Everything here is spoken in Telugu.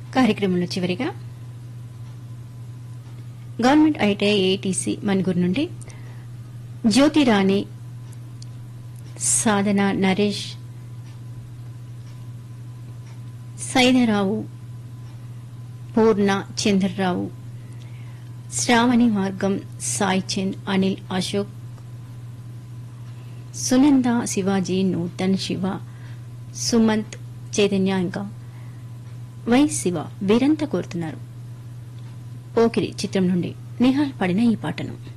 కార్యక్రమంలో చివరిగా గవర్నమెంట్ ఐటీఐ ఏటీసీ మణిగూరు నుండి జ్యోతిరాణి సాధన నరేష్ సైదరావు పూర్ణ చంద్రరావు శ్రావణి మార్గం సాయి చంద్ అనిల్ అశోక్ సునంద శివాజీ నూతన్ శివ సుమంత్ చైతన్య ఇంకా వై శివ వీరంతా కోరుతున్నారు పోకిరి చిత్రం నుండి నిహాల్ పడిన ఈ పాటను